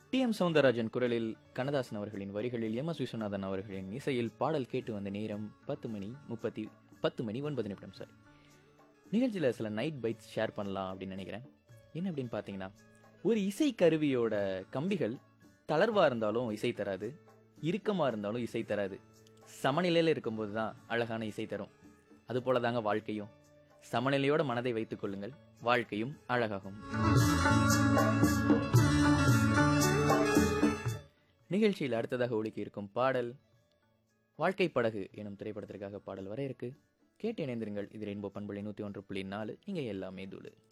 D M Soundararajan குரலில் கண்ணதாசன் அவர்களின் வரிகளில் எம் எஸ் விஸ்வநாதன் அவர்களின் இசையில் பாடல் கேட்டு வந்த நேரம் பத்து மணி முப்பத்தி பத்து மணி ஒன்பது நிமிடம் சார் நிகழ்ச்சியில் சில நைட் பைட்ஸ் ஷேர் பண்ணலாம் அப்படின்னு நினைக்கிறேன் என்ன அப்படின்னு பார்த்தீங்கன்னா ஒரு இசை கருவியோட கம்பிகள் தளர்வாக இருந்தாலும் இசை தராது இறுக்கமாக இருந்தாலும் இசை தராது சமநிலையில் இருக்கும்போது தான் அழகான இசை தரும் அதுபோல தாங்க வாழ்க்கையும் சமநிலையோட மனதை வைத்துக் கொள்ளுங்கள் வாழ்க்கையும் அழகாகும் நிகழ்ச்சியில் அடுத்ததாக ஒலிக்க இருக்கும் பாடல் வாழ்க்கை படகு எனும் திரைப்படத்திற்காக பாடல் வர இருக்கு கேட்டு இணைந்திருங்கள் இது ரெயின்போ பண்புள்ளி நூற்றி ஒன்று புள்ளி நாலு இங்கே எல்லாமே தூளு